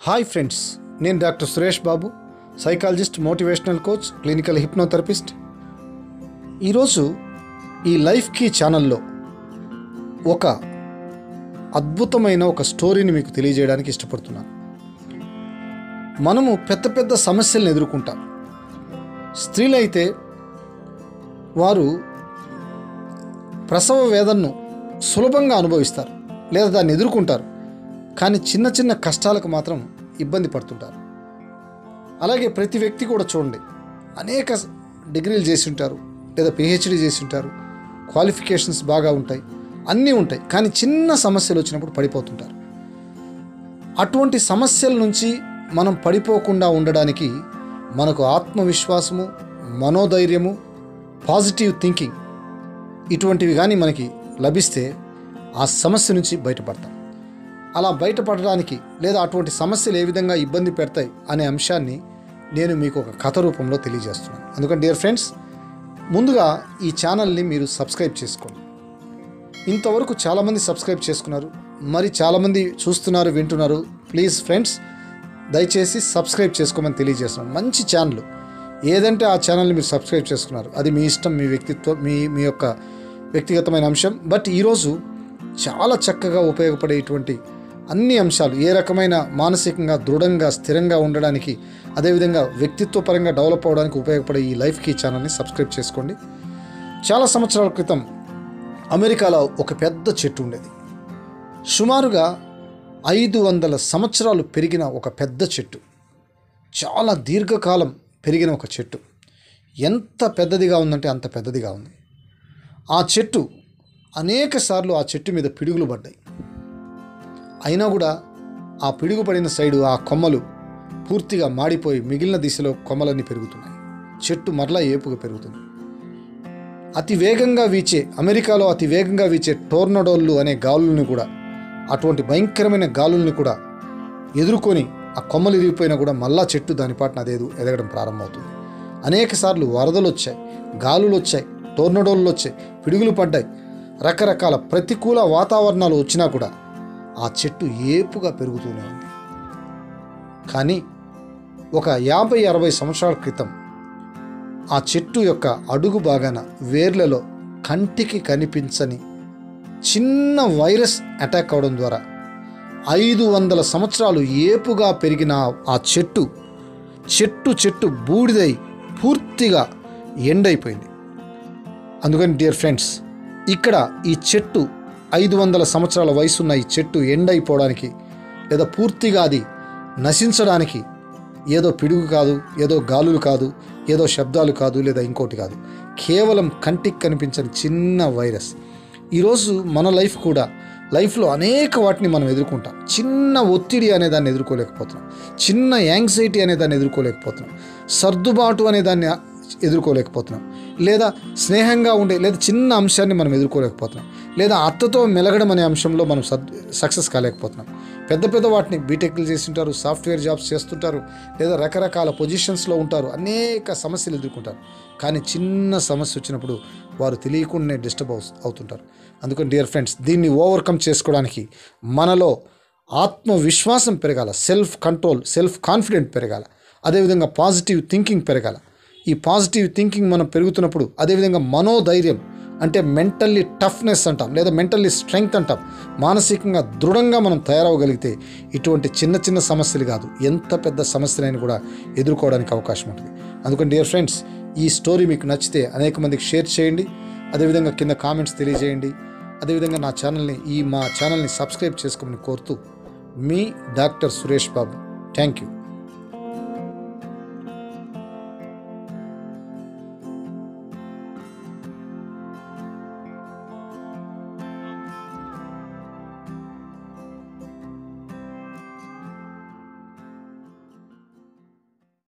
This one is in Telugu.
హాయ్ ఫ్రెండ్స్ నేను doctor Suresh Babu psychologist motivational coach clinical hypnotherapist ఈరోజు ఈ లైఫ్ కీ ఛానల్లో ఒక అద్భుతమైన ఒక స్టోరీని మీకు తెలియజేయడానికి ఇష్టపడుతున్నాను మనము పెద్ద పెద్ద సమస్యలను ఎదుర్కొంటాం స్త్రీలైతే వారు ప్రసవ వేదనను సులభంగా అనుభవిస్తారు లేదా దాన్ని ఎదుర్కొంటారు కానీ చిన్న చిన్న కష్టాలకు మాత్రం ఇబ్బంది పడుతుంటారు అలాగే ప్రతి వ్యక్తి కూడా చూడండి అనేక డిగ్రీలు చేసి ఉంటారు లేదా పిహెచ్డి చేసి ఉంటారు క్వాలిఫికేషన్స్ బాగా ఉంటాయి అన్నీ ఉంటాయి కానీ చిన్న సమస్యలు వచ్చినప్పుడు పడిపోతుంటారు అటువంటి సమస్యల నుంచి మనం పడిపోకుండా ఉండడానికి మనకు ఆత్మవిశ్వాసము మనోధైర్యము పాజిటివ్ థింకింగ్ ఇటువంటివి కానీ మనకి లభిస్తే ఆ సమస్య నుంచి బయటపడతాం అలా బయటపడడానికి లేదా అటువంటి సమస్యలు ఏ విధంగా ఇబ్బంది పెడతాయి అనే అంశాన్ని నేను మీకు ఒక కథ రూపంలో తెలియజేస్తున్నాను అందుకని డియర్ ఫ్రెండ్స్ ముందుగా ఈ ఛానల్ని మీరు సబ్స్క్రైబ్ చేసుకోండి ఇంతవరకు చాలామంది సబ్స్క్రైబ్ చేసుకున్నారు మరి చాలామంది చూస్తున్నారు వింటున్నారు ప్లీజ్ ఫ్రెండ్స్ దయచేసి సబ్స్క్రైబ్ చేసుకోమని తెలియజేస్తున్నాను మంచి ఛానల్ ఏదంటే ఆ ఛానల్ని మీరు సబ్స్క్రైబ్ చేసుకున్నారు అది మీ ఇష్టం మీ వ్యక్తిత్వం మీ మీ యొక్క వ్యక్తిగతమైన అంశం బట్ ఈరోజు చాలా చక్కగా ఉపయోగపడేటువంటి అన్ని అంశాలు ఏ రకమైన మానసికంగా దృఢంగా స్థిరంగా ఉండడానికి అదేవిధంగా వ్యక్తిత్వపరంగా డెవలప్ అవడానికి ఉపయోగపడే ఈ లైఫ్ కీ ఛానల్ని సబ్స్క్రైబ్ చేసుకోండి చాలా సంవత్సరాల క్రితం అమెరికాలో ఒక పెద్ద చెట్టు ఉండేది సుమారుగా ఐదు వందల సంవత్సరాలు పెరిగిన ఒక పెద్ద చెట్టు చాలా దీర్ఘకాలం పెరిగిన ఒక చెట్టు ఎంత పెద్దదిగా ఉందంటే అంత పెద్దదిగా ఉంది ఆ చెట్టు అనేక సార్లు ఆ చెట్టు మీద పిడుగులు పడ్డాయి అయినా కూడా ఆ పిడుగు పడిన సైడు ఆ కొమ్మలు పూర్తిగా మాడిపోయి మిగిలిన దిశలో కొమ్మలన్నీ పెరుగుతున్నాయి చెట్టు మరలా ఏపుగా పెరుగుతుంది అతి వేగంగా వీచే అమెరికాలో అతి వేగంగా వీచే టోర్నడోళ్ళు అనే గాలుల్ని కూడా అటువంటి భయంకరమైన గాలుల్ని కూడా ఎదుర్కొని ఆ కొమ్మలు ఇరిగిపోయినా కూడా మళ్ళా చెట్టు దాని పాటున అదేదు ఎదగడం ప్రారంభమవుతుంది అనేక సార్లు వరదలు వచ్చాయి గాలులు వచ్చాయి టోర్నడోళ్ళు వచ్చాయి పిడుగులు పడ్డాయి రకరకాల ప్రతికూల వాతావరణాలు వచ్చినా కూడా ఆ చెట్టు ఏపుగా పెరుగుతూనే ఉంది కానీ ఒక యాభై అరవై సంవత్సరాల క్రితం ఆ చెట్టు యొక్క అడుగు భాగాన వేర్లలో కంటికి కనిపించని చిన్న వైరస్ అటాక్ అవడం ద్వారా ఐదు వందల సంవత్సరాలు ఏపుగా పెరిగిన ఆ చెట్టు చెట్టు చెట్టు బూడిదై పూర్తిగా ఎండైపోయింది అందుకని డియర్ ఫ్రెండ్స్ ఇక్కడ ఈ చెట్టు ఐదు వందల సంవత్సరాల వయసున్న ఈ చెట్టు ఎండైపోవడానికి లేదా పూర్తిగా అది నశించడానికి ఏదో పిడుగు కాదు ఏదో గాలులు కాదు ఏదో శబ్దాలు కాదు లేదా ఇంకోటి కాదు కేవలం కంటికి కనిపించని చిన్న వైరస్ ఈరోజు మన లైఫ్ కూడా లైఫ్లో అనేక వాటిని మనం ఎదుర్కొంటాం చిన్న ఒత్తిడి అనే దాన్ని ఎదుర్కోలేకపోతున్నాం చిన్న యాంగ్జైటీ అనే దాన్ని ఎదుర్కోలేకపోతున్నాం సర్దుబాటు అనే దాన్ని ఎదుర్కోలేకపోతున్నాం లేదా స్నేహంగా ఉండే లేదా చిన్న అంశాన్ని మనం ఎదుర్కోలేకపోతున్నాం లేదా అత్తతో మెలగడం అనే అంశంలో మనం సక్సెస్ కాలేకపోతున్నాం పెద్ద పెద్ద వాటిని బీటెక్లు చేస్తుంటారు సాఫ్ట్వేర్ జాబ్స్ చేస్తుంటారు లేదా రకరకాల పొజిషన్స్లో ఉంటారు అనేక సమస్యలు ఎదుర్కొంటారు కానీ చిన్న సమస్య వచ్చినప్పుడు వారు తెలియకుండానే డిస్టర్బ్ అవుతుంటారు అందుకని డియర్ ఫ్రెండ్స్ దీన్ని ఓవర్కమ్ చేసుకోవడానికి మనలో ఆత్మవిశ్వాసం పెరగాల సెల్ఫ్ కంట్రోల్ సెల్ఫ్ కాన్ఫిడెంట్ పెరగాల అదేవిధంగా పాజిటివ్ థింకింగ్ పెరగాల ఈ పాజిటివ్ థింకింగ్ మనం పెరుగుతున్నప్పుడు అదేవిధంగా మనోధైర్యం అంటే మెంటల్లీ టఫ్నెస్ అంటాం లేదా మెంటల్లీ స్ట్రెంగ్త్ అంటాం మానసికంగా దృఢంగా మనం తయారవగలిగితే ఇటువంటి చిన్న చిన్న సమస్యలు కాదు ఎంత పెద్ద సమస్యలైనా కూడా ఎదుర్కోవడానికి అవకాశం ఉంటుంది అందుకని డియర్ ఫ్రెండ్స్ ఈ స్టోరీ మీకు నచ్చితే అనేక మందికి షేర్ చేయండి అదేవిధంగా కింద కామెంట్స్ తెలియజేయండి అదేవిధంగా నా ఛానల్ని ఈ మా ఛానల్ని సబ్స్క్రైబ్ చేసుకోమని కోరుతూ మీ doctor Suresh Babu thank you